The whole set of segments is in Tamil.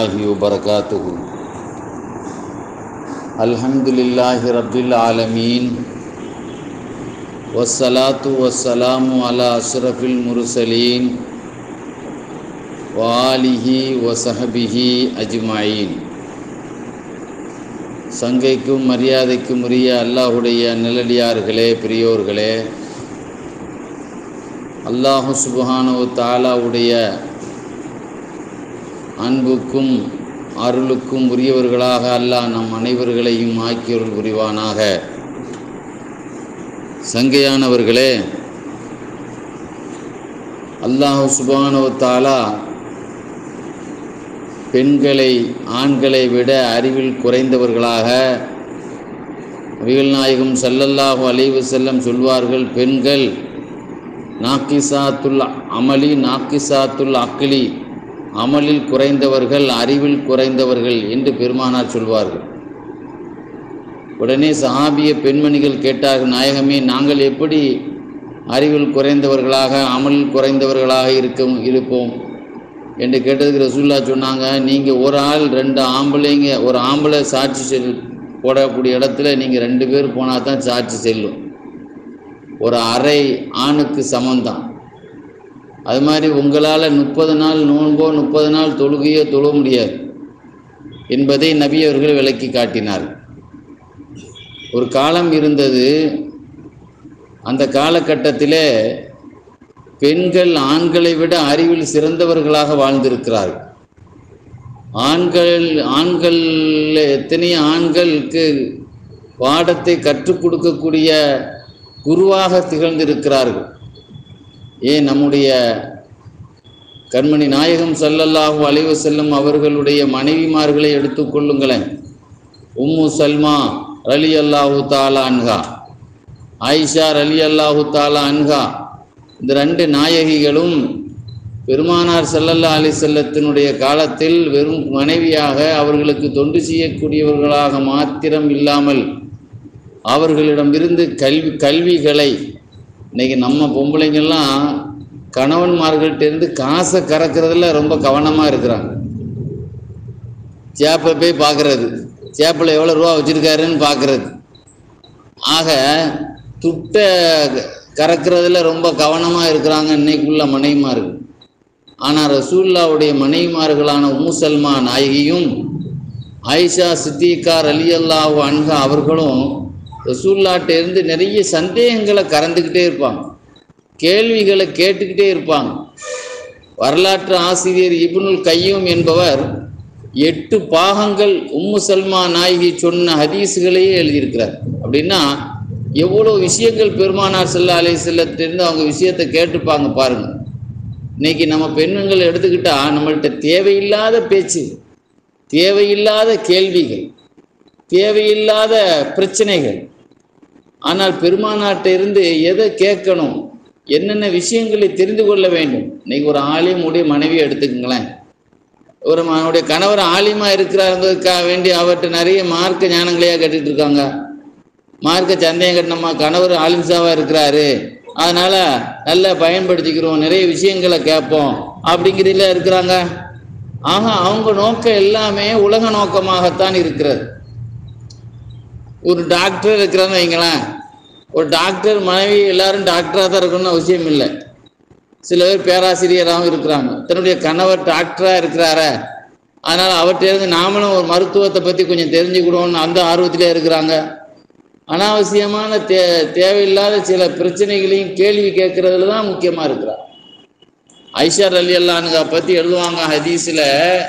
الله وبركاته الحمد لله رب العالمين والصلاة والسلام على أشرف المرسلين وآله وصحبه أجمعين சங்கைக்கும் மரியாதைக்கும் உரிய அல்லாஹுடைய நிலடியார்களே பெரியோர்களே அல்லாஹு சுபஹானு தாலாவுடைய அன்புக்கும் அருளுக்கும் உரியவர்களாக அல்லாஹ் நம் அனைவர்களையும் ஆக்கியருள் புரிவானாக சங்கையானவர்களே அல்லாஹு சுபானு தாலா பெண்களை ஆண்களை விட அறிவில் குறைந்தவர்களாக நபிகள் நாயகம் சல்லல்லாஹு அலைவு செல்லம் சொல்வார்கள் பெண்கள் நாக்கிசாத்துல் அமளி நாக்கிசாத்துல் அக்கிலி அமலில் குறைந்தவர்கள் அறிவில் குறைந்தவர்கள் என்று பெருமானார் சொல்வார்கள் உடனே சஹாபிய பெண்மணிகள் கேட்டார்கள் நாயகமே நாங்கள் எப்படி அறிவில் குறைந்தவர்களாக அமலில் குறைந்தவர்களாக இருக்க இருப்போம் என்று கேட்டதுக்கு ரசூல்லா சொன்னாங்க நீங்கள் ஒரு ஆள் ரெண்டு ஆம்பளைங்க ஒரு ஆம்பளை சாட்சி செல் போடக்கூடிய இடத்துல நீங்கள் ரெண்டு பேர் போனால் தான் சாட்சி செல்லும் ஒரு அரை ஆணுக்கு சமந்தான் அது மாதிரி உங்களால் முப்பது நாள் நோன்போ முப்பது நாள் தொழுகையோ தொழ முடியாது என்பதை நபி அவர்கள் விளக்கி காட்டினார் ஒரு காலம் இருந்தது அந்த காலகட்டத்தில் பெண்கள் ஆண்களை விட அறிவில் சிறந்தவர்களாக வாழ்ந்திருக்கிறார்கள் ஆண்கள் ஆண்கள் எத்தனை ஆண்களுக்கு பாடத்தை கற்றுக் கொடுக்கக்கூடிய குருவாக திகழ்ந்திருக்கிறார்கள் ஏன் நம்முடைய கண்மணி நாயகம் சல்லல்லாஹு அலைவு செல்லும் அவர்களுடைய மனைவிமார்களை எடுத்துக்கொள்ளுங்களேன் உம்மு சல்மா அலி அல்லாஹு தாலா அன்ஹா ஆயிஷா அலி அல்லாஹு தாலா அன்ஹா இந்த ரெண்டு நாயகிகளும் பெருமானார் சல்லல்லா அலி செல்லத்தினுடைய காலத்தில் வெறும் மனைவியாக அவர்களுக்கு தொண்டு செய்யக்கூடியவர்களாக மாத்திரம் இல்லாமல் அவர்களிடமிருந்து கல்வி கல்விகளை இன்றைக்கி நம்ம பொம்பளைங்கள்லாம் கணவன்மார்கள்ட்டேருந்து காசை கறக்கிறதுல ரொம்ப கவனமாக இருக்கிறாங்க சேப்பை போய் பார்க்குறது சேப்பில் எவ்வளோ ரூபா வச்சுருக்காருன்னு பார்க்குறது ஆக துட்டை கறக்கிறதுல ரொம்ப கவனமாக இருக்கிறாங்க இன்னைக்குள்ள மனைவிமார்கள் ஆனால் ரசூல்லாவுடைய மனைவிமார்களான உமுசல்மா நாயகியும் ஆயிஷா சித்திகார் அலி அல்லாஹ் அன்ஹா அவர்களும் ரசூல்லாட்டிருந்து நிறைய சந்தேகங்களை கறந்துக்கிட்டே இருப்பாங்க கேள்விகளை கேட்டுக்கிட்டே இருப்பாங்க வரலாற்று ஆசிரியர் இப்னுல் கையூம் என்பவர் எட்டு பாகங்கள் உம்மு சல்மா நாயகி சொன்ன ஹதீஸுகளையே எழுதியிருக்கிறார் அப்படின்னா எவ்வளோ விஷயங்கள் பெருமானார் செல்லா அலை செல்லத்திலிருந்து அவங்க விஷயத்தை கேட்டுப்பாங்க பாருங்க இன்னைக்கு நம்ம பெண்ணுங்களை எடுத்துக்கிட்டா நம்மள்கிட்ட தேவையில்லாத பேச்சு தேவையில்லாத கேள்விகள் தேவையில்லாத பிரச்சனைகள் ஆனால் பெருமானாட்ட இருந்து எதை கேட்கணும் என்னென்ன விஷயங்களை தெரிந்து கொள்ள வேண்டும் இன்னைக்கு ஒரு ஆலிமுடைய மனைவியை எடுத்துக்கங்களேன் ஒரு அவனுடைய கணவர் ஆலிமா இருக்கிறாருங்கிறதுக்காக வேண்டி அவர்கிட்ட நிறைய மார்க்க ஞானங்களையாக கேட்டுட்டு இருக்காங்க மார்க்க சந்தேகம் கட்டினம்மா கணவர் ஆலிம்சாவாக இருக்கிறாரு அதனால் நல்லா பயன்படுத்திக்கிறோம் நிறைய விஷயங்களை கேட்போம் அப்படிங்கிறதுல இருக்கிறாங்க ஆக அவங்க நோக்கம் எல்லாமே உலக நோக்கமாகத்தான் இருக்கிறது ஒரு டாக்டர் இருக்கிறான்னு வைங்களேன் ஒரு டாக்டர் மனைவி எல்லாரும் டாக்டராக தான் இருக்கணும்னு அவசியம் இல்லை சில பேர் பேராசிரியராகவும் இருக்கிறாங்க தன்னுடைய கணவர் டாக்டராக இருக்கிறார அதனால் அவர்கிட்ட நாமளும் ஒரு மருத்துவத்தை பற்றி கொஞ்சம் தெரிஞ்சுக்கிடுவோம்னு அந்த ஆர்வத்திலே இருக்கிறாங்க அனாவசியமான தே தேவையில்லாத சில பிரச்சனைகளையும் கேள்வி கேட்கறதுல தான் முக்கியமாக இருக்கிறார் ஐஷார் அலி அல்லானுங்க பற்றி எழுதுவாங்க ஹதீஸில்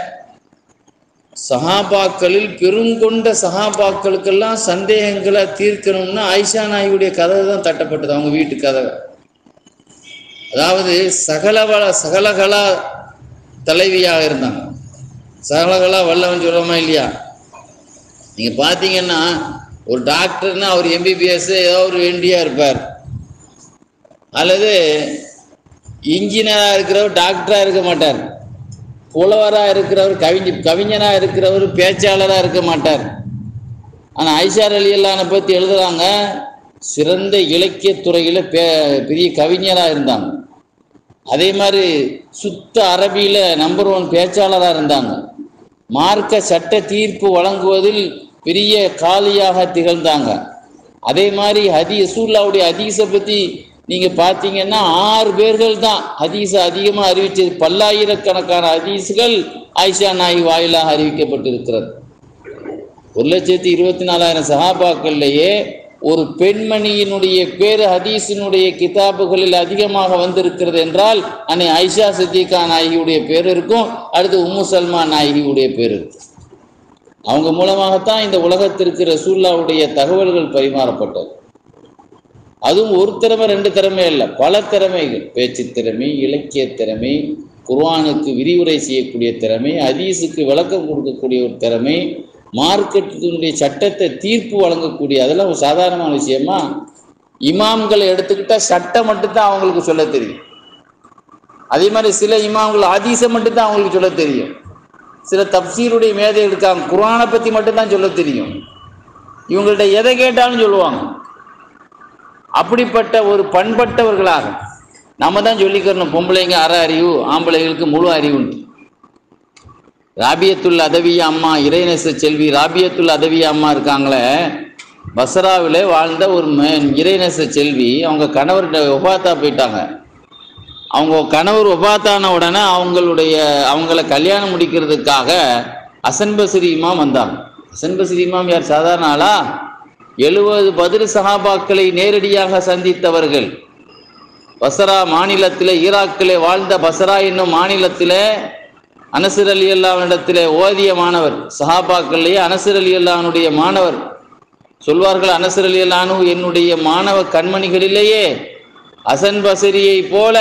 சஹாபாக்களில் பெருங்கொண்ட சஹாபாக்களுக்கெல்லாம் சந்தேகங்களை தீர்க்கணும்னா ஐஷா நாயுடைய கதவை தான் தட்டப்பட்டது அவங்க வீட்டு கதவை அதாவது சகலவள சகலகலா தலைவியாக இருந்தாங்க சகலகலா வல்லவன் சொல்லுவோமா இல்லையா நீங்கள் பார்த்தீங்கன்னா ஒரு டாக்டர்னா அவர் எம்பிபிஎஸ் ஏதோ ஒரு என்டியாக இருப்பார் அல்லது இன்ஜினியராக இருக்கிறவர் டாக்டராக இருக்க மாட்டார் புலவராக இருக்கிறவர் கவிஞ கவிஞனாக இருக்கிறவர் பேச்சாளராக இருக்க மாட்டார் ஆனால் ஐஷார் அலி அல்லானை பற்றி எழுதுகிறாங்க சிறந்த இலக்கியத் துறையில் பே பெரிய கவிஞராக இருந்தாங்க அதே மாதிரி சுத்த அரபியில் நம்பர் ஒன் பேச்சாளராக இருந்தாங்க மார்க்க சட்ட தீர்ப்பு வழங்குவதில் பெரிய காலியாக திகழ்ந்தாங்க அதே மாதிரி ஹதி ரசூல்லாவுடைய ஹதீஸை பற்றி நீங்கள் பார்த்தீங்கன்னா ஆறு பேர்கள் தான் ஹதீஸை அதிகமாக அறிவிச்சது பல்லாயிரக்கணக்கான ஹதீஸுகள் ஆயிஷா நாயி வாயிலாக அறிவிக்கப்பட்டிருக்கிறது ஒரு லட்சத்தி இருபத்தி நாலாயிரம் சஹாபாக்கள்லேயே ஒரு பெண்மணியினுடைய பேர் ஹதீஸினுடைய கிதாபுகளில் அதிகமாக வந்திருக்கிறது என்றால் அன்னை ஐஷா சித்திகா நாயகியுடைய பேர் இருக்கும் அடுத்து உம்மு சல்மா நாயகியுடைய பேர் இருக்கும் அவங்க மூலமாகத்தான் இந்த உலகத்திற்கு ரசூல்லாவுடைய தகவல்கள் பரிமாறப்பட்டது அதுவும் ஒரு திறமை ரெண்டு திறமை இல்லை பல திறமைகள் பேச்சு திறமை இலக்கிய திறமை குர்ஆனுக்கு விரிவுரை செய்யக்கூடிய திறமை ஹதீஸுக்கு விளக்கம் கொடுக்கக்கூடிய ஒரு திறமை மார்க்கெட்டினுடைய சட்டத்தை தீர்ப்பு வழங்கக்கூடிய அதெல்லாம் ஒரு சாதாரணமான விஷயமா இமாம்களை எடுத்துக்கிட்டா சட்டம் மட்டும்தான் அவங்களுக்கு சொல்ல தெரியும் அதே மாதிரி சில இமாம்கள் ஹதீஸை மட்டும்தான் அவங்களுக்கு சொல்ல தெரியும் சில தப்சீருடைய மேதை எடுக்காங்க குர்ஆனை பற்றி மட்டும்தான் சொல்ல தெரியும் இவங்கள்ட்ட எதை கேட்டாலும் சொல்லுவாங்க அப்படிப்பட்ட ஒரு பண்பட்டவர்களாக நம்ம தான் சொல்லிக்கிறணும் பொம்பளைங்க அற அறிவு ஆம்பளைங்களுக்கு முழு அறிவுண்டு ராபியத்துல் அதவியா அம்மா இறைநேச செல்வி ராபியத்துல் அதவியா அம்மா இருக்காங்களே பஸ்ராவில் வாழ்ந்த ஒரு மே- இறைநேச செல்வி அவங்க கணவர் ஒபாத்தா போயிட்டாங்க அவங்க கணவர் ஒபாத்தான உடனே அவங்களுடைய அவங்கள கல்யாணம் முடிக்கிறதுக்காக அசன் பஸ்ரி இமாம் வந்தாங்க அசன் பஸ்ரி இமாம் யார் சாதாரண ஆளா எழுபது பதில் சஹாபாக்களை நேரடியாக சந்தித்தவர்கள் பசரா மாநிலத்திலே ஈராக்கிலே வாழ்ந்த பசரா என்னும் மாநிலத்திலே அனசர் அலி அல்லாவிடத்திலே ஓதிய மாணவர் சஹாபாக்கள்லேயே அனசர் அலி அல்லானுடைய மாணவர் சொல்வார்கள் அனசர் அலி அல்லானு என்னுடைய மாணவ கண்மணிகளிலேயே அசன் பசரியை போல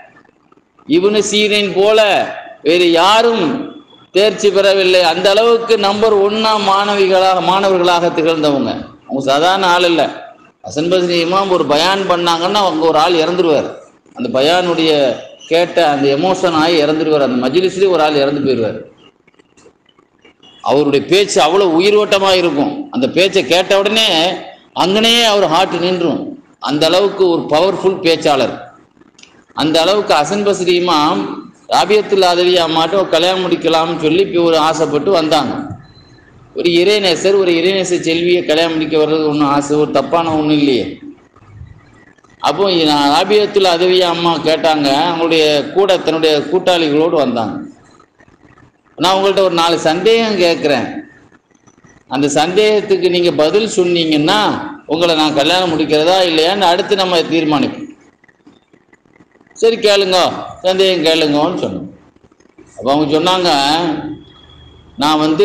இப்னு சீரின் போல வேறு யாரும் தேர்ச்சி பெறவில்லை அந்த அளவுக்கு நம்பர் ஒன்னா மாணவிகளாக மாணவர்களாக திகழ்ந்தவங்க அவங்க சாதாரண ஆள் இல்லை ஹசன் பஸ்ரி இமாம் ஒரு பயான் பண்ணாங்கன்னா அவங்க ஒரு ஆள் இறந்துருவார் அந்த பயானுடைய கேட்ட அந்த எமோஷன் ஆகி இறந்துருவார் அந்த மஜ்லிஸ்லேயே ஒரு ஆள் இறந்து போயிடுவார் அவருடைய பேச்சு அவ்வளோ உயிரோட்டமாக இருக்கும் அந்த பேச்சை கேட்ட உடனே அங்கனே அவர் ஹார்ட் நின்றும் அந்த அளவுக்கு ஒரு பவர்ஃபுல் பேச்சாளர் அந்த அளவுக்கு அசன் பஸ்ரி இமாம் ராபியத்துல் ஆதவி அம்மாட்டும் கல்யாணம் முடிக்கலாம்னு சொல்லி இப்போ ஒரு ஆசைப்பட்டு வந்தாங்க ஒரு இறைநேசர் ஒரு இறைநேச செல்வியை கல்யாணம் முடிக்க வர்றது ஒன்றும் ஆசை ஒரு தப்பான ஒன்றும் இல்லையே அப்போ நான் ராபியத்துல் அதவியா அம்மா கேட்டாங்க அவங்களுடைய கூட தன்னுடைய கூட்டாளிகளோடு வந்தாங்க நான் உங்கள்கிட்ட ஒரு நாலு சந்தேகம் கேட்குறேன் அந்த சந்தேகத்துக்கு நீங்கள் பதில் சொன்னீங்கன்னா உங்களை நான் கல்யாணம் முடிக்கிறதா இல்லையான்னு அடுத்து நம்ம தீர்மானிப்போம் சரி கேளுங்க சந்தேகம் கேளுங்கன்னு சொன்னோம் அப்போ அவங்க சொன்னாங்க நான் வந்து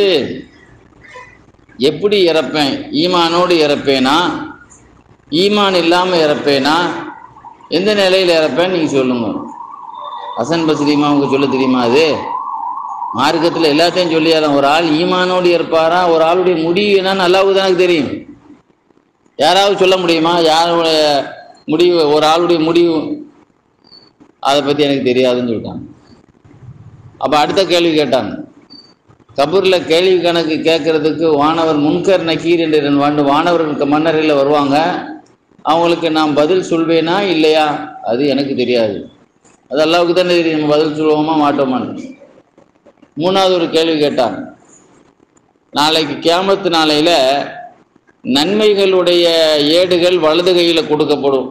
எப்படி இறப்பேன் ஈமானோடு இறப்பேனா ஈமான் இல்லாமல் இறப்பேனா எந்த நிலையில் இறப்பேன்னு நீங்கள் சொல்லுங்க ஹசன் பஸ்ரீமா உங்களுக்கு சொல்ல தெரியுமா அது மார்க்கத்தில் எல்லாத்தையும் சொல்லியாராம் ஒரு ஆள் ஈமானோடு இருப்பாரா ஒரு ஆளுடைய முடிவு என்னன்னு அல்லாவுக்கு தான் எனக்கு தெரியும் யாராவது சொல்ல முடியுமா யாருடைய முடிவு ஒரு ஆளுடைய முடிவு அதை பற்றி எனக்கு தெரியாதுன்னு சொல்லிட்டாங்க அப்போ அடுத்த கேள்வி கேட்டாங்க கபூரில் கேள்வி கணக்கு கேட்கறதுக்கு வானவர் முன்கர் நக்கீர் என்று ரெண்டு வாண்டு வானவர்களுக்கு மன்னரையில் வருவாங்க அவங்களுக்கு நான் பதில் சொல்வேனா இல்லையா அது எனக்கு தெரியாது அது அல்லாவுக்கு தானே தெரியும் நம்ம பதில் சொல்லுவோமா மாட்டோமான்னு மூணாவது ஒரு கேள்வி கேட்டாங்க நாளைக்கு கியாமத்து நாளையில் நன்மைகளுடைய ஏடுகள் வலது கையில் கொடுக்கப்படும்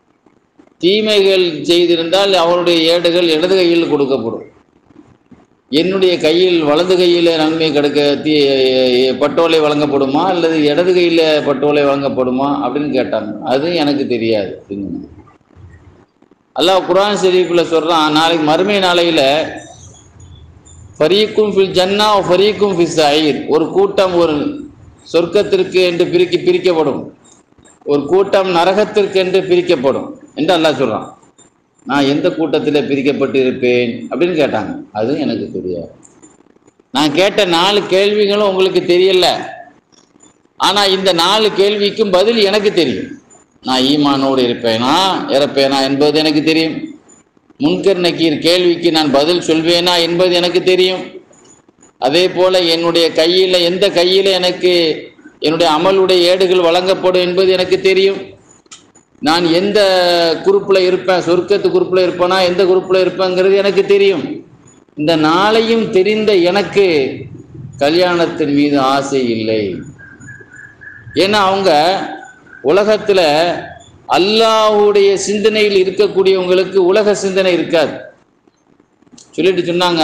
தீமைகள் செய்திருந்தால் அவருடைய ஏடுகள் இடது கையில் கொடுக்கப்படும் என்னுடைய கையில் வலது கையில் நன்மை கிடைக்க தீ பட்டோலை வழங்கப்படுமா அல்லது இடது கையில் பட்டோலை வழங்கப்படுமா அப்படின்னு கேட்டாங்க அதுவும் எனக்கு தெரியாது அப்படின்னு அல்லாஹ் குரான் ஷெரீஃபில் சொல்கிறான் நாளைக்கு மறுமை நாளையில் ஃபரீக்கும் ஃபில் ஜன்னா ஃபரீக்கும் ஃபில் சயீர் ஒரு கூட்டம் ஒரு சொர்க்கத்திற்கு என்று பிரிக்க பிரிக்கப்படும் ஒரு கூட்டம் நரகத்திற்கு என்று பிரிக்கப்படும் என்று அல்லாஹ் சொல்கிறான் நான் எந்த கூட்டத்தில் பிரிக்கப்பட்டு இருப்பேன் அப்படின்னு கேட்டாங்க அதுவும் எனக்கு தெரியாது நான் கேட்ட நாலு கேள்விகளும் உங்களுக்கு தெரியல ஆனால் இந்த நாலு கேள்விக்கும் பதில் எனக்கு தெரியும் நான் ஈமானோடு இருப்பேனா இறப்பேனா என்பது எனக்கு தெரியும் முன்கர் நக்கீர் கேள்விக்கு நான் பதில் சொல்வேனா என்பது எனக்கு தெரியும் அதே போல என்னுடைய கையில் எந்த கையில் எனக்கு என்னுடைய அமலுடைய ஏடுகள் வழங்கப்படும் என்பது எனக்கு தெரியும் நான் எந்த குரூப்பில் இருப்பேன் சொர்க்கத்து குரூப்பில் இருப்பேனா எந்த குரூப்பில் இருப்பேங்கிறது எனக்கு தெரியும் இந்த நாளையும் தெரிந்த எனக்கு கல்யாணத்தின் மீது ஆசை இல்லை ஏன்னா அவங்க உலகத்தில் அல்லாஹ்வுடைய சிந்தனையில் இருக்கக்கூடியவங்களுக்கு உலக சிந்தனை இருக்காது சொல்லிட்டு சொன்னாங்க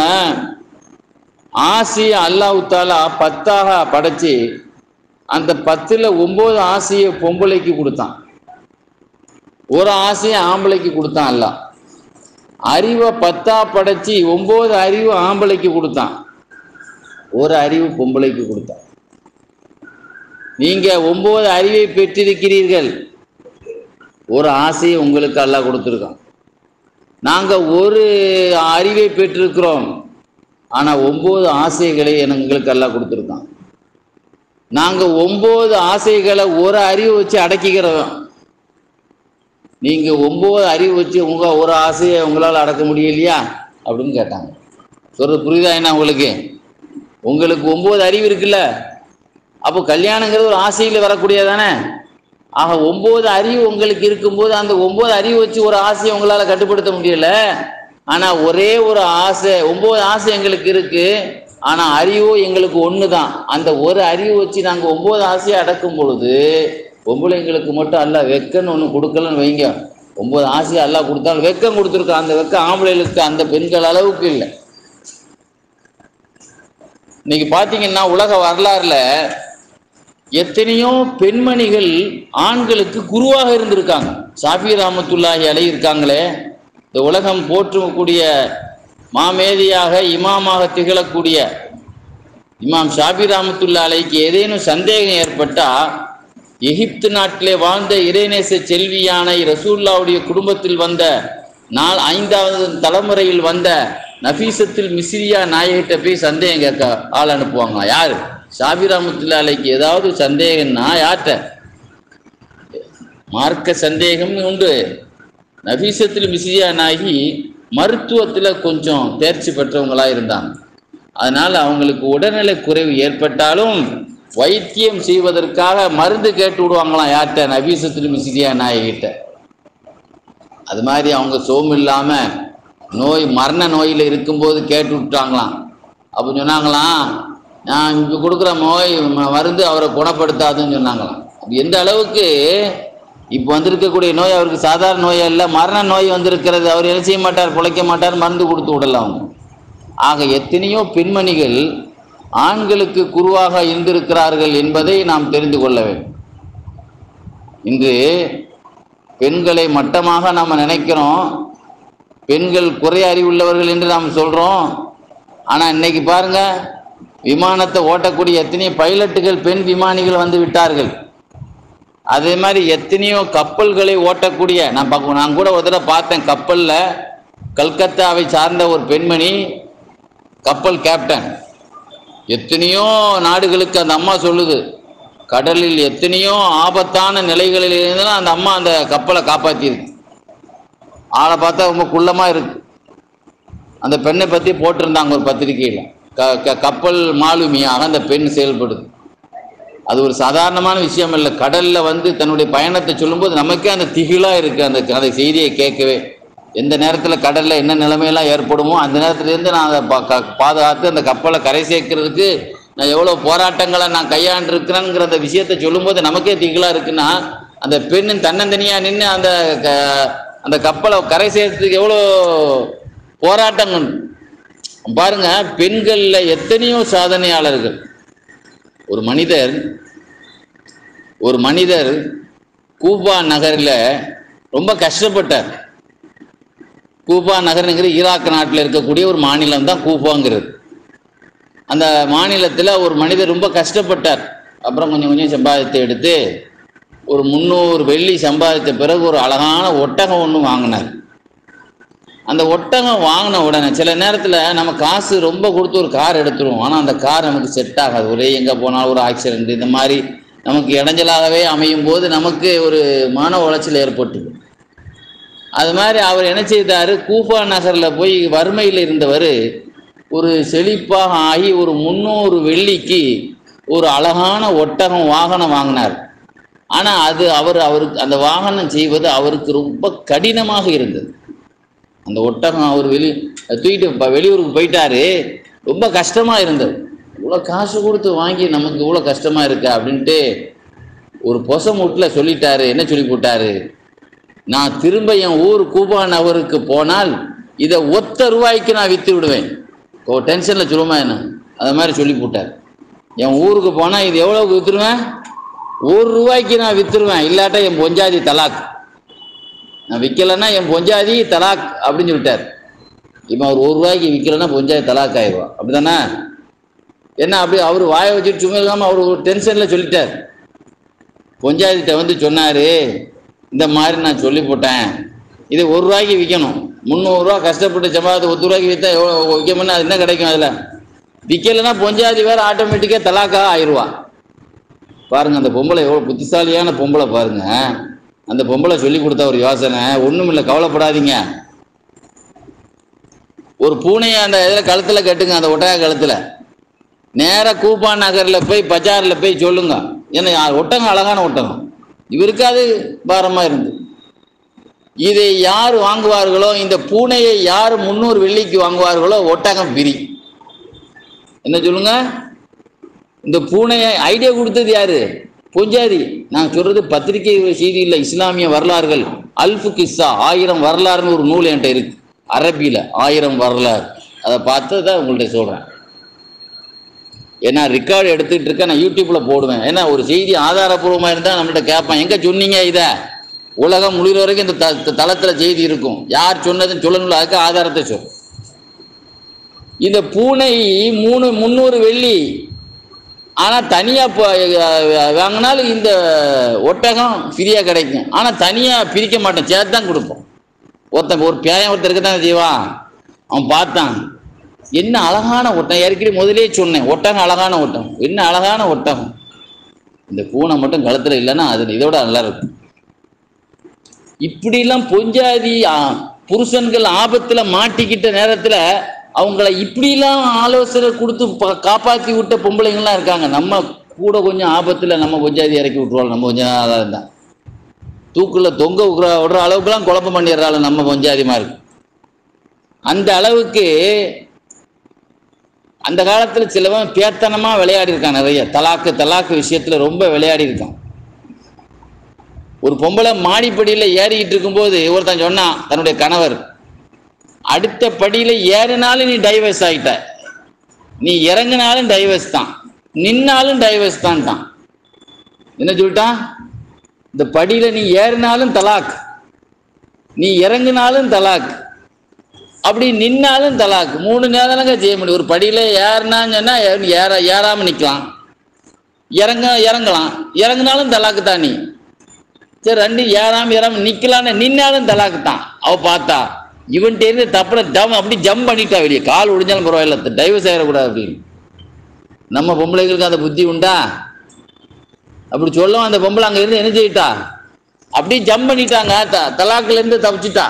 ஆசையை அல்லாஹ் தாலா பத்தாக படைச்சு அந்த பத்தில் ஒன்பது ஆசையை பொம்பளைக்கு கொடுத்தான் ஒரு ஆசையை ஆம்பளைக்கு கொடுத்தான் அல்லாஹ் அறிவை பத்தா படைச்சு ஒன்பது அறிவு ஆம்பளைக்கு கொடுத்தான் ஒரு அறிவு பொம்பளைக்கு கொடுத்தான் நீங்க ஒன்பது அறிவை பெற்றிருக்கிறீர்கள் ஒரு ஆசையை உங்களுக்கு அல்லாஹ் கொடுத்துருக்கான் நாங்க ஒரு அறிவை பெற்றிருக்கிறோம் ஆனா ஒன்பது ஆசைகளை எங்களுக்கு எல்லாம் கொடுத்துருக்கான் நாங்க ஒன்பது ஆசைகளை ஒரு அறிவு வச்சு அடக்கிக்கிறோம் நீங்க ஒன்பது அறிவு வச்சு உங்க ஒரு ஆசையை உங்களால் அடக்க முடியலையா அப்படின்னு கேட்டாங்க சொல்றது புரியுதா என்ன உங்களுக்கு உங்களுக்கு ஒன்பது அறிவு இருக்குல்ல அப்போ கல்யாணங்கிறது ஒரு ஆசையில் வரக்கூடியதானே ஆக ஒன்பது அறிவு உங்களுக்கு இருக்கும்போது அந்த ஒன்பது அறிவு வச்சு ஒரு ஆசையை உங்களால் கட்டுப்படுத்த முடியல ஆனால் ஒரே ஒரு ஆசை ஒன்பது ஆசை எங்களுக்கு இருக்கு ஆனால் அறிவோ எங்களுக்கு ஒன்று தான் அந்த ஒரு அறிவு வச்சு நாங்கள் ஒன்பது ஆசையை அடக்கும் பொழுது பொம்பளைங்களுக்கு மட்டும் அல்ல வெக்கன்னு ஒன்று கொடுக்கலன்னு வைங்க ஒன்பது ஆசையை எல்லாம் கொடுத்தாலும் வெக்கம் கொடுத்துருக்கான் அந்த வெக்கம் ஆம்பளைகளுக்கு அந்த பெண்கள் அளவுக்கு இல்லை இன்னைக்கு பார்த்தீங்கன்னா உலக வரலாறுல எத்தனையோ பெண்மணிகள் ஆண்களுக்கு குருவாக இருந்திருக்காங்க சாஃபி ராமத்துல்லாஹி அலை இருக்காங்களே இந்த உலகம் போற்றக்கூடிய மாமேதியாக இமாமாக திகழக்கூடிய இமாம் ஷாபி ராமத்துல்லா அலைக்கு ஏதேனும் சந்தேகம் ஏற்பட்டா எகிப்து நாட்டிலே வாழ்ந்த இறைநேச செல்வியான ரசூல்லாவுடைய குடும்பத்தில் வந்த நாள் ஐந்தாவது தலைமுறையில் வந்த நஃபீசத்தில் மிஸ்ரியா நாயகிட்ட போய் சந்தேகம் கேட்க ஆள் அனுப்புவாங்க யார் ஷாபி ராமத்துல்லா அலைக்கு ஏதாவது சந்தேகம்னா யார்கிட்ட மார்க்க சந்தேகம் உண்டு நபீசத்தில் மிசியானாகி மருத்துவத்தில் கொஞ்சம் தேர்ச்சி பெற்றவங்களா இருந்தாங்க அதனால அவங்களுக்கு உடல்நலை குறைவு ஏற்பட்டாலும் வைத்தியம் செய்வதற்காக மருந்து கேட்டு விடுவாங்களாம் யார்கிட்ட நபீசத்தில் மிசிரியா நாயகிட்ட அது மாதிரி அவங்க சோம் இல்லாம நோய் மரண நோயில் இருக்கும்போது கேட்டு விட்டாங்களாம் அப்போ சொன்னாங்களாம் நான் இங்கே கொடுக்குற நோய் ம- மருந்து அவரை குணப்படுத்தாதுன்னு சொன்னாங்களாம் அப்ப எந்த அளவுக்கு இப்போ வந்திருக்கக்கூடிய நோய் அவருக்கு சாதாரண நோய் அல்ல மரண நோய் வந்திருக்கிறது அவர் என்ன செய்ய மாட்டார் பிழைக்க மாட்டார் மருந்து கொடுத்து விடலாம் அவங்க ஆக எத்தனையோ பெண்மணிகள் ஆண்களுக்கு குருவாக இருந்திருக்கிறார்கள் என்பதை நாம் தெரிந்து கொள்ள வேண்டும் இன்று பெண்களை மட்டமாக நாம் நினைக்கிறோம் பெண்கள் குறை அறிவுள்ளவர்கள் என்று நாம் சொல்கிறோம் ஆனால் இன்னைக்கு பாருங்க விமானத்தை ஓட்டக்கூடிய எத்தனையோ பைலட்டுகள் பெண் விமானிகள் வந்து விட்டார்கள் அதே மாதிரி எத்தனையோ கப்பல்களை ஓட்டக்கூடிய நான் பார்க்க நான் கூட ஒரு தடவை பார்த்தேன் கப்பலில் கல்கத்தாவை சார்ந்த ஒரு பெண்மணி கப்பல் கேப்டன் எத்தனையோ நாடுகளுக்கு அந்த அம்மா சொல்லுது கடலில் எத்தனையோ ஆபத்தான நிலைகளில் இருந்தெல்லாம் அந்த அம்மா அந்த கப்பலை காப்பாற்றியிருக்கு ஆளை பார்த்தா ரொம்ப குள்ளமாக இருக்கு அந்த பெண்ணை பற்றி போட்டிருந்தாங்க ஒரு பத்திரிக்கையில் க க- கப்பல் மாலுமியாக அந்த பெண் செயல்படுது அது ஒரு சாதாரணமான விஷயம் இல்லை கடலில் வந்து தன்னுடைய பயணத்தை சொல்லும்போது நமக்கே அந்த திகிலாக இருக்குது அந்த அந்த செய்தியை கேட்கவே எந்த நேரத்தில் கடலில் என்ன நிலைமையெல்லாம் ஏற்படுமோ அந்த நேரத்துலேருந்து நான் அதை பா- க- பாதுகாத்து அந்த கப்பலை கரை சேர்க்கறதுக்கு நான் எவ்வளோ போராட்டங்களை நான் கையாண்டிருக்கிறேங்கிற அந்த விஷயத்தை சொல்லும்போது நமக்கே திகிலாக இருக்குன்னா அந்த பெண்ணின் தன்னந்தனியாக நின்று அந்த க- அந்த கப்பலை கரை சேர்த்துக்கு எவ்வளோ போராட்டங்கள் பாருங்க பெண்கள்ல எத்தனையோ சாதனையாளர்கள் ஒரு மனிதர் ஒரு மனிதர் கூபா நகரில் ரொம்ப கஷ்டப்பட்டார் கூபா நகருங்கிற ஈராக் நாட்டில் இருக்கக்கூடிய ஒரு மாநிலம் தான் கூபாங்கிறது அந்த மாநிலத்தில் ஒரு மனிதர் ரொம்ப கஷ்டப்பட்டார் அப்புறம் கொஞ்சம் கொஞ்சம் சம்பாதித்து எடுத்து ஒரு முந்நூறு வெள்ளி சம்பாதித்த பிறகு ஒரு அழகான ஒட்டகம் ஒன்று வாங்கினார் அந்த ஒட்டகம் வாங்கின உடனே சில நேரத்தில் நம்ம காசு ரொம்ப கொடுத்து ஒரு கார் எடுத்துருவோம் ஆனால் அந்த கார் நமக்கு செட் ஆகாது ஒரே எங்கே போனாலும் ஒரு ஆக்சிடென்ட் இந்த மாதிரி நமக்கு இடைஞ்சலாகவே அமையும் போது நமக்கு ஒரு மன உளைச்சல் ஏற்பட்டுது அது மாதிரி அவர் என்ன செய்தார் கூஃபா நகரில் போய் வறுமையில் இருந்தவர் ஒரு செழிப்பாக ஆகி ஒரு முந்நூறு வெள்ளிக்கு ஒரு அழகான ஒட்டகம் வாகனம் வாங்கினார் ஆனால் அது அவர் அவருக்கு அந்த வாகனம் செய்வது அவருக்கு ரொம்ப கடினமாக இருந்தது அந்த ஒட்டகம் அவர் வெளி தூக்கிட்டு ப- வெளியூருக்கு போயிட்டாரு ரொம்ப கஷ்டமாக இருந்தது இவ்வளோ காசு கொடுத்து வாங்கி நமக்கு இவ்வளோ கஷ்டமா இருக்கா அப்படின்ட்டு ஒரு பொச மூட்டில் சொல்லிட்டாரு என்ன சொல்லி போட்டாரு நான் திரும்ப என் ஊர் கூபா நகருக்கு போனால் இதை ஒத்த ரூபாய்க்கு நான் விற்று விடுவேன் ஓ டென்ஷனில் சொல்லுமா என்ன அது மாதிரி சொல்லி போட்டார் என் ஊருக்கு போனால் இது எவ்வளோக்கு விற்றுருவேன் ஒரு ரூபாய்க்கு நான் விற்றுருவேன் இல்லாட்டா என் பொஞ்சாதி தலாக் நான் விற்கலைன்னா என் பொஞ்சாதி தலாக் அப்படின்னு சொல்லிட்டார் இப்போ அவர் ஒரு ரூபாய்க்கு விற்கலைன்னா பொஞ்சாதி தலாக் ஆயிடுவான் அப்படிதானே என்ன அப்படி அவர் வாயை வச்சுட்டு சும்மா இல்லாமல் அவர் ஒரு டென்ஷனில் சொல்லிட்டார் பொஞ்சாதிட்ட வந்து சொன்னார் இந்த மாதிரி நான் சொல்லி போட்டேன் இது ஒரு ரூபாய்க்கு விற்கணும் முந்நூறுரூவா கஷ்டப்பட்டு சம்பாதித்து ஒரு ரூபாய்க்கு விற்றா எவ்வளோ விற்கணும்னா அது என்ன கிடைக்கும் அதில் விற்கலைன்னா பொஞ்சாதி வேறு ஆட்டோமேட்டிக்காக தலாக்காக ஆயிடுவா பாருங்க அந்த பொம்பளை எவ்வளோ புத்திசாலியான பொம்பளை பாருங்க அந்த பொம்பளை சொல்லி கொடுத்த ஒரு யோசனை ஒன்றும் இல்லை கவலைப்படாதீங்க ஒரு பூனையை அந்த இதில் கழுத்தில் கட்டுங்க அந்த ஒட்டக கழுத்தில் நேராக கூப்பான் நகரில் போய் பஜாரில் போய் சொல்லுங்க ஏன்னா யா- ஒட்டகம் அழகான ஒட்டகம் இவருக்கு அது பாரமாக இருந்து இதை யார் வாங்குவார்களோ இந்த பூனையை யார் முந்நூறு வெள்ளிக்கு வாங்குவார்களோ ஒட்டகம் பிரி என்ன சொல்லுங்க இந்த பூனையை ஐடியா கொடுத்தது யாரு பொஞ்சாதி நான் சொல்றது பத்திரிகை செய்தி இல்லை இஸ்லாமிய வரலாறுகள் அல்ஃபு கிஸ்ஸா ஆயிரம் வரலாறுன்னு ஒரு நூல் என்கிட்ட இருக்கு அரபியில ஆயிரம் வரலாறு அதை பார்த்து தான் உங்கள்ட்ட சொல்றேன் ஏன்னா ரெக்கார்டு எடுத்துட்டு இருக்க நான் யூடியூப்ல போடுவேன் ஏன்னா ஒரு செய்தி ஆதாரப்பூர்வமா இருந்தா நம்மள்ட்ட கேட்பான் எங்க சொன்னீங்க இத உலகம் முடிகிற வரைக்கும் இந்த த- த- தளத்துல செய்தி இருக்கும் யார் சொன்னதுன்னு சொல்லணும்ல அதுக்கு ஆதாரத்தை சொல் இந்த பூனை மூணு முந்நூறு வெள்ளி ஆனா தனியா இப்போ வாங்கினாலும் இந்த ஒட்டகம் ஃப்ரீயா கிடைக்கும் ஆனா தனியா பிரிக்க மாட்டோம் சேர்த்து தான் கொடுப்போம் ஒருத்தன் ஒரு பேயன் ஒருத்தர் இருக்க தான் செய்வான் அவன் பார்த்தான் என்ன அழகான ஒட்டகம் ஏற்கனவே முதலே சொன்னேன் ஒட்டகம் அழகான ஒட்டகம் என்ன அழகான ஒட்டகம் இந்த பூனை மட்டும் கழுத்துல இல்லைன்னா அது இதோட நல்லா இருக்கும் இப்படிலாம் பொஞ்சாதி ஆ, புருஷன்கள் ஆபத்துல மாட்டிக்கிட்ட நேரத்துல அவங்கள இப்படிலாம் ஆலோசனை கொடுத்து ப- காப்பாத்தி விட்ட பொம்பளைங்கள்லாம் இருக்காங்க நம்ம கூட கொஞ்சம் ஆபத்துல நம்ம பொஞ்சாதி இறக்கி விட்டுருவோம் நம்ம கொஞ்சம் நல்லா இருந்தா தூக்குல தொங்க விடுற விடுற அளவுக்குலாம் குழப்பம் பண்ணிடுறாள் நம்ம பொஞ்சாதிமா இருக்கு அந்த அளவுக்கு அந்த காலத்துல சிலவன் பேத்தனமா விளையாடி இருக்கான் நிறைய தலாக்கு தலாக்கு விஷயத்துல ரொம்ப விளையாடி இருக்கான் ஒரு பொம்பளை மாடிப்படியில ஏறிக்கிட்டு இருக்கும்போது ஒருத்தன் சொன்னான் தன்னுடைய கணவர் அடுத்த படியில ஏறினாலும் நீ டைவர்ஸ் ஆயிட்ட நீ இறங்கினாலும் டைவர்ஸ் தான் நின்னாலும் டைவர்ஸ் தான் என்ன சொல்லிட்டான் இந்த படியில நீ ஏறினாலும் தலாக் நீ இறங்கினாலும் தலாக் அப்படி நின்னாலும் தலாக் மூணு நேரம்ங்க செய்ய முடியும் ஒரு படியில ஏறினான்னு சொன்னா ஏ- ஏற ஏறாம நிக்கலாம் இறங்க இறங்கலாம் இறங்குனாலும் தலாக்கு தான் நீ சரி ரெண்டு ஏறாம ஏறாம நிக்கலான்னு நின்னாலும் தலாக்கு தான் அவ பார்த்தா இவன்கிட்ட இருந்து தப்புல ஜம் அப்படி ஜம்ப் பண்ணிட்டா வெளியே கால் ஒடிஞ்சாலும் பரவாயில்ல டைவர்ஸ் ஆயிடக்கூடாது அப்படின்னு நம்ம பொம்பளைங்களுக்கு அந்த புத்தி உண்டா அப்படி சொல்லவும் அந்த பொம்பளை அங்க இருந்து என்ன செய்யிட்டா அப்படி ஜம்ப் பண்ணிட்டாங்க த- தலாக்குல இருந்து தப்பிச்சிட்டா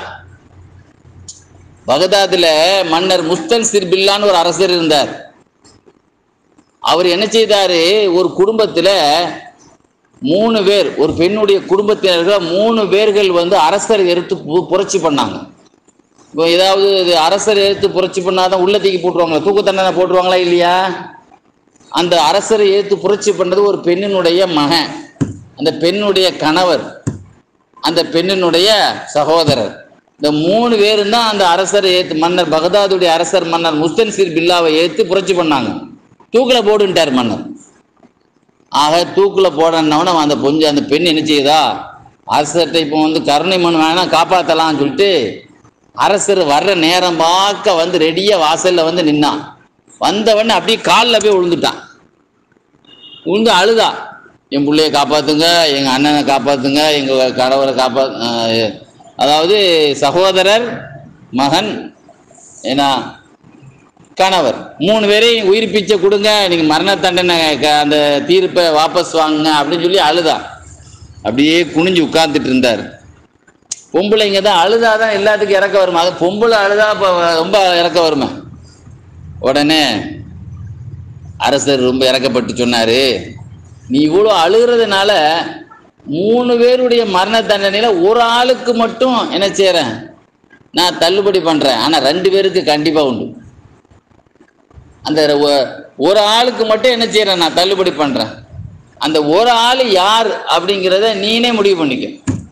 பகதாதுல மன்னர் முஸ்தன்சிர் பில்லான்னு ஒரு அரசர் இருந்தார் அவர் என்ன செய்தாரு ஒரு குடும்பத்துல மூணு பேர் ஒரு பெண்ணுடைய குடும்பத்தினர்கள் மூணு பேர்கள் வந்து அரசர் எடுத்து பு- புரட்சி பண்ணாங்க இப்போ ஏதாவது இது அரசர் எடுத்து புரட்சி பண்ணாதான் உள்ள தூக்கி போட்டுருவாங்களா தூக்கு தண்டனை போட்டுருவாங்களா இல்லையா அந்த அரசரை எடுத்து புரட்சி பண்ணது ஒரு பெண்ணினுடைய மகன் அந்த பெண்ணுடைய கணவர் அந்த பெண்ணினுடைய சகோதரர் இந்த மூணு பேரும் தான் அந்த அரசரை ஏத்து மன்னர் பகதாதுடைய அரசர் மன்னர் முஸ்தன்சீர் பில்லாவை ஏத்து புரட்சி பண்ணாங்க தூக்குல போடுன்ட்டார் மன்னர் ஆக தூக்குல போடனவன அந்த பொஞ்சு அந்த பெண் என்ன செய்யுதா அரசர்கிட்ட இப்போ வந்து கருணை மனு வேணா காப்பாத்தலாம்னு சொல்லிட்டு அரசர் வர்ற நேரம் பார்க்க வந்து ரெடியா வாசல்ல வந்து நின்னான் வந்தவொடனே அப்படியே காலில் போய் விழுந்துட்டான் விழுந்து அழுதா என் பிள்ளைய காப்பாத்துங்க எங்க அண்ணனை காப்பாத்துங்க எங்க கணவரை காப்பா அஹ் அதாவது சகோதரர் மகன் ஏன்னா கணவர் மூணு பேரையும் உயிர் பிச்சை கொடுங்க நீங்க மரண தண்டனை க- அந்த தீர்ப்பை வாபஸ் வாங்குங்க அப்படின்னு சொல்லி அழுதா அப்படியே குனிஞ்சு உட்கார்ந்துட்டு இருந்தார் பொம்பளைங்க தான் அழுதாதான் எல்லாத்துக்கும் இறக்க வருமா அது பொம்பளை அழுதா இப்போ ரொம்ப இறக்க வருமா உடனே அரசர் ரொம்ப இறக்கப்பட்டு சொன்னாரு நீ இவ்வளோ அழுகிறதுனால மூணு பேருடைய மரண தண்டனையில ஒரு ஆளுக்கு மட்டும் என்ன செய்றேன் நான் தள்ளுபடி பண்றேன் ஆனா ரெண்டு பேருக்கு கண்டிப்பா உண்டு அந்த ஒ- ஒரு ஆளுக்கு மட்டும் என்ன செய்யறேன் நான் தள்ளுபடி பண்றேன் அந்த ஒரு ஆள் யார் அப்படிங்கிறத நீனே முடிவு பண்ணிக்க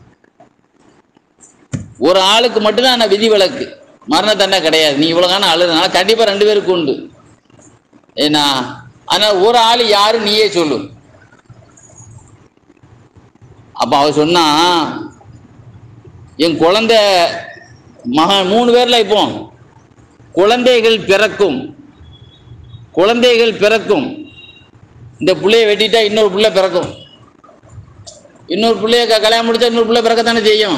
ஒரு ஆளுக்கு மட்டும்தான் நான் விதி விலக்கு மரண தண்டனை கிடையாது நீ இவ்வளவு காலம் அழுதுனால கண்டிப்பா ரெண்டு பேருக்கு உண்டு ஏன்னா ஆனா ஒரு ஆள் யாரு நீயே சொல்லு அப்ப அவ சொன்னா என் குழந்தை மகன் மூணு பேர்ல இப்போ குழந்தைகள் பிறக்கும் குழந்தைகள் பிறக்கும் இந்த புள்ளைய வெட்டிட்டா இன்னொரு புள்ள பிறக்கும் இன்னொரு புள்ளைய க- கல்யாணம் முடிச்சா இன்னொரு புள்ள பிறக்கத்தானே செய்யும்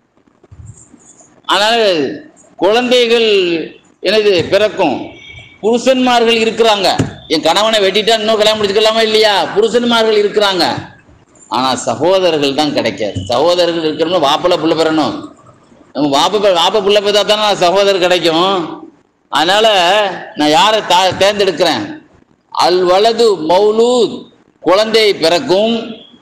அதனால குழந்தைகள் எனது பிறக்கும் புருஷன்மார்கள் இருக்கிறாங்க என் கணவனை வெட்டிட்டா இன்னும் கல்யாணம் முடிச்சுக்கலாமா இல்லையா புருஷன்மார்கள் இருக்கிறாங்க ஆனா சகோதரர்கள் தான் கிடைக்காது சகோதரர்கள் இருக்கிறவங்க வாப்பில் புள்ள பெறணும் நம்ம வாப்ப பெ- வாப்ப புள்ள பெற்றா தானே சகோதரர் கிடைக்கும் அதனால நான் யாரை தா தேர்ந்தெடுக்கிறேன் அல் வலது மௌலூத் குழந்தை பிறக்கும்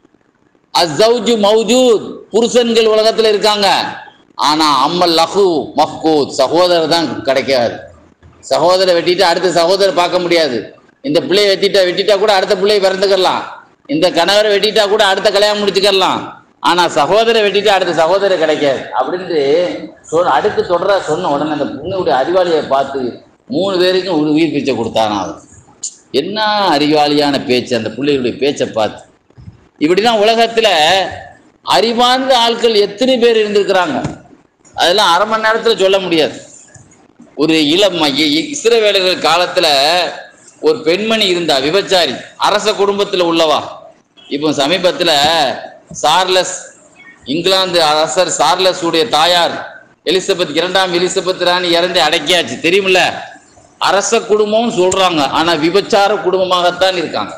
அஸ்ஸௌஜு மௌஜூத் புருஷன்கள் உலகத்துல இருக்காங்க ஆனா அம்மல் லஹு மஃகூத் சகோதரர் தான் கிடைக்காது சகோதரரை வெட்டிட்டு அடுத்த சகோதரர் பார்க்க முடியாது இந்த பிள்ளையை வெட்டிட்டா வெட்டிட்டா கூட அடுத்த பிள்ளையை பிறந்துக்கலாம் இந்த கணவரை வெட்டிட்டா கூட அடுத்த கல்யாணம் முடிச்சுக்கலாம் ஆனா சகோதரை வெட்டிட்டு அடுத்த சகோதரர் கிடைக்காது அப்படின்ட்டு சொல் அடுத்து தொடர சொன்ன உடனே அந்த பொண்ணுடைய அறிவாளியை பார்த்து மூணு பேருக்கும் ஒரு உயிர் பிச்சை கொடுத்தானா அவன் என்ன அறிவாளியான பேச்சு அந்த பிள்ளைகளுடைய பேச்சை பார்த்து இப்படிதான் உலகத்துல அறிவார்ந்த ஆட்கள் எத்தனை பேர் இருந்திருக்கிறாங்க அதெல்லாம் அரை மணி நேரத்துல சொல்ல முடியாது ஒரு இளம் இ- இ- இஸ்ரவேலர்கள் காலத்துல ஒரு பெண்மணி இருந்தா விபச்சாரி அரச குடும்பத்துல உள்ளவா இப்போ சமீபத்துல சார்லஸ் இங்கிலாந்து அரசர் சார்லஸ் உடைய தாயார் எலிசபெத் இரண்டாம் எலிசபெத் ராணி இறந்து அடக்கியாச்சு தெரியுமில்ல அரச குடும்பம்னு சொல்றாங்க ஆனா விபச்சார குடும்பமாகத்தான் இருக்காங்க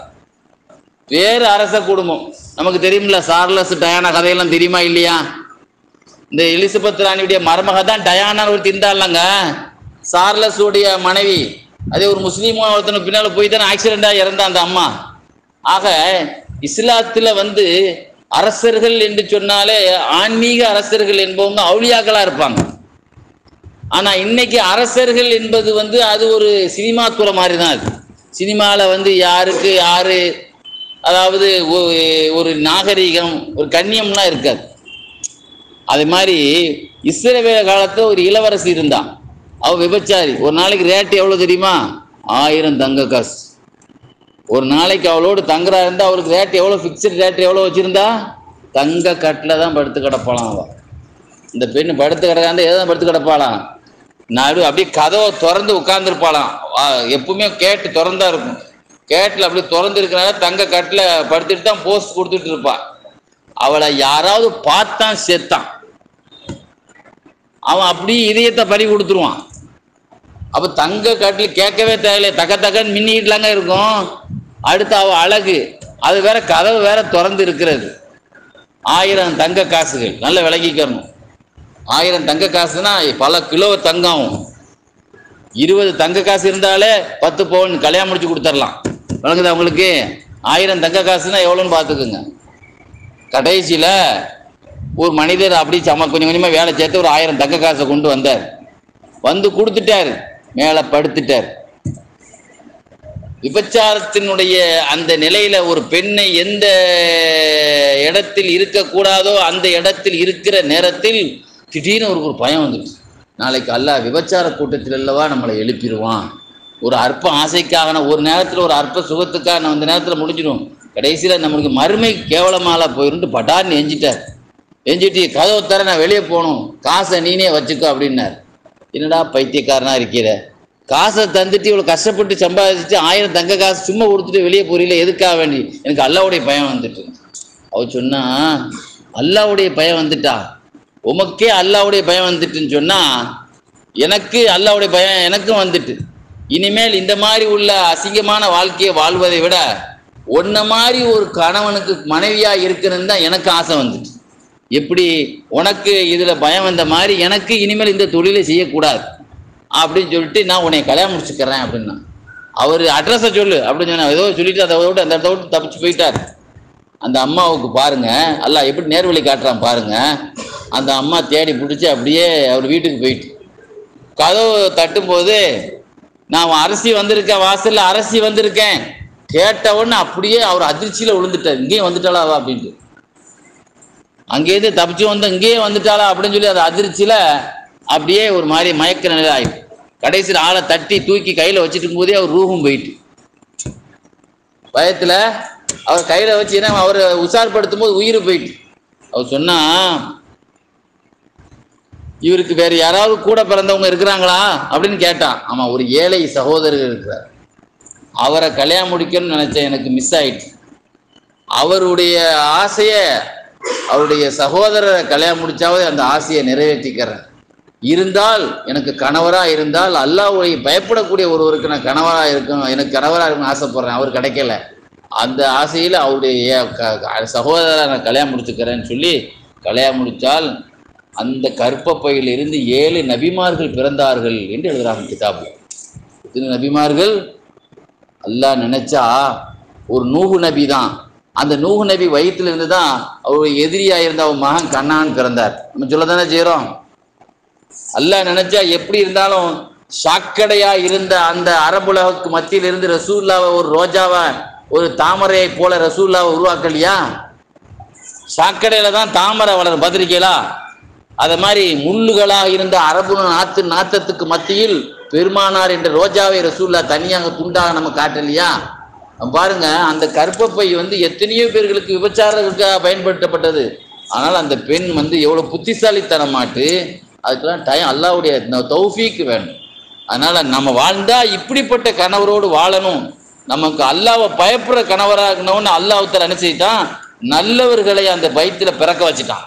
வேறு அரச குடும்பம் நமக்கு தெரியுமில்ல சார்லஸ் டயானா கதையெல்லாம் தெரியுமா இல்லையா இந்த எலிசபெத் ராணியுடைய மருமக தான் டயானா ஒரு திண்டாடலங்க சார்லஸ் உடைய மனைவி அதே ஒரு முஸ்லீம் ஒருத்தனுக்கு பின்னால போய் தானே ஆக்சிடென்டா இறந்தா அந்த அம்மா ஆக இஸ்லாத்துல வந்து அரசர்கள் என்று சொன்னாலே ஆன்மீக அரசர்கள் என்பவங்க அவுளியாக்களா இருப்பாங்க ஆனா இன்னைக்கு அரசர்கள் என்பது வந்து அது ஒரு சினிமா துறை மாதிரி தான் அது சினிமாவில் வந்து யாருக்கு யாரு அதாவது ஒ- ஒரு நாகரிகம் ஒரு கண்ணியம்லாம் இருக்காது அது மாதிரி இஸ்ரவேல காலத்துல ஒரு இளவரசி இருந்தான் அவ விபச்சாரி ஒரு நாளைக்கு ரேட் எவ்வளவு தெரியுமா ஆயிரம் தங்க காசு ஒரு நாளைக்கு அவளோடு தங்குறா இருந்தா அவருக்கு ரேட் எவ்வளவு ஃபிக்ஸ்டு ரேட் எவ்வளவு வச்சிருந்தா தங்க கட்டில தான் படுத்து கிடப்பாளாம் அவ இந்த பெண்ணு படுத்து கிடக்காந்து எதான் படுத்து கிடப்பாளாம் நடு அப்படியே கதவை திறந்து உட்கார்ந்துருப்பாளாம் எப்பவுமே கேட்டு திறந்தா இருக்கும் கேட்டில் அப்படியே திறந்து இருக்கிறனால தங்க கட்டில் படுத்துட்டு தான் போஸ்ட் கொடுத்துட்டு இருப்பா அவளை யாராவது பார்த்தான் செத்தான் அவன் அப்படியே இதயத்தை பறி கொடுத்துருவான் அப்ப தங்க கட்டில் கேட்கவே தேவையில்லை தக்க தக்கன்னு மின்னிக்கிட்டுலாங்க இருக்கும் அடுத்து அவ அழகு அது வேற கதவு வேற திறந்து இருக்கிறது ஆயிரம் தங்க காசுகள் நல்ல விளங்கிக்கணும் ஆயிரம் தங்க காசுனா பல கிலோ தங்கம் இருபது தங்க காசு இருந்தாலே பத்து பவுன் கல்யாணம் முடிச்சு கொடுத்துடலாம் விளங்குதா உங்களுக்கு ஆயிரம் தங்க காசுனா எவ்வளோன்னு பார்த்துக்குங்க கடைசியில் ஒரு மனிதர் அப்படி சம கொஞ்சம் கொஞ்சமாக வேலை சேர்த்து ஒரு ஆயிரம் தங்க காசை கொண்டு வந்தார் வந்து கொடுத்துட்டார் மேலே படுத்துட்டார் விபச்சாரத்தினுடைய அந்த நிலையில ஒரு பெண்ணை எந்த இடத்தில் இருக்கக்கூடாதோ அந்த இடத்தில் இருக்கிற நேரத்தில் திடீர்னு ஒரு ஒரு பயம் வந்துடுச்சு நாளைக்கு அல்லாஹ் விபச்சார கூட்டத்தில் அல்லவா நம்மளை எழுப்பிடுவான் ஒரு அற்ப ஆசைக்காக ஒரு நேரத்தில் ஒரு அற்ப சுகத்துக்காக நம்ம அந்த நேரத்தில் முடிஞ்சிடும் கடைசியில் நம்மளுக்கு மறுமை கேவலமால போயிருந்து பட்டார்னு எஞ்சிட்டார் எஞ்சிட்டு கதவை தர நான் வெளியே போகணும் காசை நீனே வச்சுக்கோ அப்படின்னார் என்னடா பைத்தியக்காரனா இருக்கிற காசை தந்துட்டு இவ்வளோ கஷ்டப்பட்டு சம்பாதிச்சுட்டு ஆயிரம் தங்க காசு சும்மா கொடுத்துட்டு வெளியே போறீங்களே எதுக்காக வேண்டி எனக்கு அல்லாவுடைய பயம் வந்துட்டு அவ சொன்னா அல்லாவுடைய பயம் வந்துட்டா உமக்கே அல்லாவுடைய பயம் வந்துட்டுன்னு சொன்னா எனக்கு அல்லாவுடைய பயம் எனக்கும் வந்துட்டு இனிமேல் இந்த மாதிரி உள்ள அசிங்கமான வாழ்க்கையை வாழ்வதை விட உன்ன மாதிரி ஒரு கணவனுக்கு மனைவியா இருக்கணும்னு தான் எனக்கு ஆசை வந்துட்டு எப்படி உனக்கு இதுல பயம் வந்த மாதிரி எனக்கு இனிமேல் இந்த தொழிலை செய்யக்கூடாது அப்படின்னு சொல்லிட்டு நான் உன்னை கல்யாணம் முடிச்சுக்கிறேன் அப்படின்னா அவர் அட்ரஸை சொல்லு அப்படின்னு சொன்னா ஏதோ சொல்லிட்டு அதை விட்டு அந்த இடத்த விட்டு தப்பிச்சு போயிட்டார் அந்த அம்மாவுக்கு பாருங்க அல்லாஹ் எப்படி நேர்வழி காட்டுறான் பாருங்க அந்த அம்மா தேடி பிடிச்சி அப்படியே அவர் வீட்டுக்கு போயிட்டு கதவு தட்டும்போது நான் அரசி வந்திருக்கேன் வாசல்ல அரசி வந்திருக்கேன் கேட்ட உடனே அப்படியே அவர் அதிர்ச்சியில விழுந்துட்டார் இங்கேயும் வந்துட்டாளா அவ அப்படின்ட்டு அங்கேயிருந்து தப்பிச்சு வந்து இங்கேயே வந்துட்டாளா அப்படின்னு சொல்லி அது அதிர்ச்சியில அப்படியே ஒரு மாதிரி மயக்க நிலை ஆயிட்டு கடைசியில் ஆளை தட்டி தூக்கி கையில வச்சுட்டு போதே அவர் ரூபம் போயிட்டு பயத்துல அவர் கையில வச்சு என்ன அவர் உஷார்படுத்தும் போது உயிர் போயிட்டு அவர் சொன்னா இவருக்கு வேற யாராவது கூட பிறந்தவங்க இருக்கிறாங்களா அப்படின்னு கேட்டான் ஆமா ஒரு ஏழை சகோதரர் இருக்கிறார் அவரை கல்யாணம் முடிக்கணும்னு நினைச்சேன் எனக்கு மிஸ் ஆயிடுச்சு அவருடைய ஆசைய அவருடைய சகோதரரை கல்யாணம் முடிச்சாவது அந்த ஆசையை நிறைவேற்றிக்கிறேன் இருந்தால் எனக்கு கணவரா இருந்தால் அல்லாஹ்வுடைய பயப்படக்கூடிய ஒருவருக்கு நான் கணவரா இருக்கணும் எனக்கு கணவரா இருக்கணும்னு ஆசைப்படுறேன் அவர் கிடைக்கல அந்த ஆசையில் அவருடைய க- க- சகோதரரை நான் கல்யாணம் முடிச்சுக்கிறேன்னு சொல்லி கல்யாணம் முடிச்சால் அந்த கற்பப்பையில் இருந்து ஏழு நபிமார்கள் பிறந்தார்கள் என்று எழுதுறாங்க கிதாபு எத்தனை நபிமார்கள் அல்லாஹ் நினைச்சா ஒரு நூகு நபி தான் அந்த நூகு நபி வயிற்றுல இருந்து தான் அவருடைய எதிரியா இருந்த அவன் மகன் கண்ணான் பிறந்தார் நம்ம சொல்ல தானே செய்கிறோம் அல்லாஹ் நினைச்சா எப்படி இருந்தாலும் சாக்கடையா இருந்த அந்த அரபுலகுக்கு மத்தியில் இருந்து ரசூல்லாவை ஒரு ரோஜாவை ஒரு தாமரையை போல ரசூல்லாவை உருவாக்கலையா சாக்கடையில தான் தாமரை வளரும் பத்திரிக்கைகளா அத மாதிரி முள்ளுகளாக இருந்த அரபு நாத்து நாத்தத்துக்கு மத்தியில் பெருமானார் என்ற ரோஜாவை ரசூல்லா தனியாக துண்டாக நம்ம காட்டலையா அப்ப பாருங்க அந்த கற்பப்பை வந்து எத்தனையோ பேர்களுக்கு விபச்சாரத்துக்காக பயன்படுத்தப்பட்டது ஆனால் அந்த பெண் வந்து எவ்வளவு புத்திசாலித்தனமாட்டு அதுக்கெல்லாம் டைம் அல்லாவுடைய தௌஃபீக்கு வேணும் அதனால நம்ம வாழ்ந்தா இப்படிப்பட்ட கணவரோடு வாழணும் நமக்கு அல்லாவை பயப்படுற கணவராக இருக்கணும்னு அல்லாஹ் என்ன செய்தான் நல்லவர்களை அந்த வயிற்றுல பிறக்க வச்சுட்டான்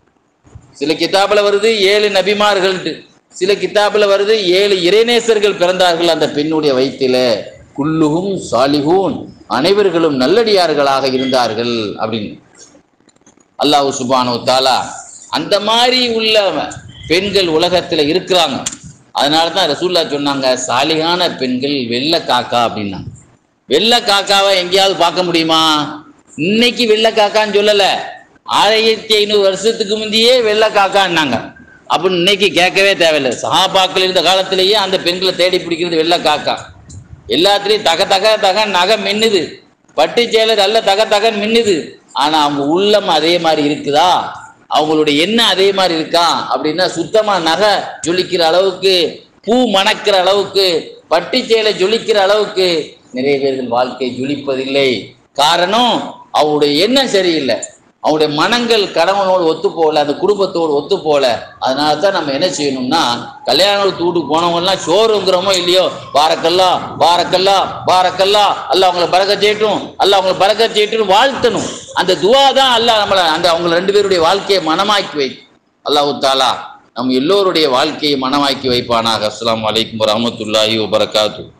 சில கிதாபில் வருது ஏழு நபிமார்கள் சில கிதாபில் வருது ஏழு இறைநேசர்கள் பிறந்தார்கள் அந்த பெண்ணுடைய வயிற்றில குல்லுகும் சாலிஹூன் அனைவர்களும் நல்லடியார்களாக இருந்தார்கள் அப்படின்னு அல்லாஹ் சுபானு தாலா அந்த மாதிரி உள்ள பெண்கள் உலகத்துல இருக்கிறாங்க அதனால தான் ரசூல்லா சொன்னாங்க சாலிகான பெண்கள் வெள்ளை காக்கா அப்படின்னா வெள்ளை காக்காவை எங்கேயாவது பார்க்க முடியுமா இன்னைக்கு வெள்ளை காக்கான்னு சொல்லல ஆயிரத்தி ஐநூறு வருஷத்துக்கு முந்தையே வெள்ளை காக்கான்னாங்க அப்படின்னு இன்னைக்கு கேட்கவே தேவையில்லை சஹாபாக்கள் இருந்த காலத்திலேயே அந்த பெண்களை தேடி பிடிக்கிறது வெள்ளை காக்கா எல்லாத்துலேயும் தக தக தக நகை மின்னுது பட்டு சேலை நல்ல தக தகன்னு மின்னுது ஆனா அவங்க உள்ளம் அதே மாதிரி இருக்குதா அவங்களுடைய எண்ணம் அதே மாதிரி இருக்கா அப்படின்னா சுத்தமா நகை ஜொலிக்கிற அளவுக்கு பூ மணக்கிற அளவுக்கு பட்டு சேலை ஜொலிக்கிற அளவுக்கு நிறைய பேர்கள் வாழ்க்கை ஜொலிப்பதில்லை காரணம் அவங்களுடைய எண்ணம் சரியில்லை அவங்களுடைய மனங்கள் கணவனோடு ஒத்து போகல அந்த குடும்பத்தோடு ஒத்து போகல அதனால தான் நம்ம என்ன செய்யணும்னா கல்யாண வீட்டுக்கு போனவங்கலாம் சோறுங்கிறோமோ இல்லையோ பாரக்கல்லா பாரக்கல்லா பாரக்கல்லா அல்ல அவங்கள பறக்க செய்யட்டும் அல்ல அவங்கள பறக்க செய்யட்டும் வாழ்த்தணும் அந்த துவா தான் அல்லாஹ் நம்மளை அந்த அவங்க ரெண்டு பேருடைய வாழ்க்கையை மனமாக்கி வை அல்லாஹு தாலா நம்ம எல்லோருடைய வாழ்க்கையை மனமாக்கி வைப்பானாக அஸ்ஸலாமு அலைக்கும் வரஹ்மத்துல்லாஹி வபரகாத்து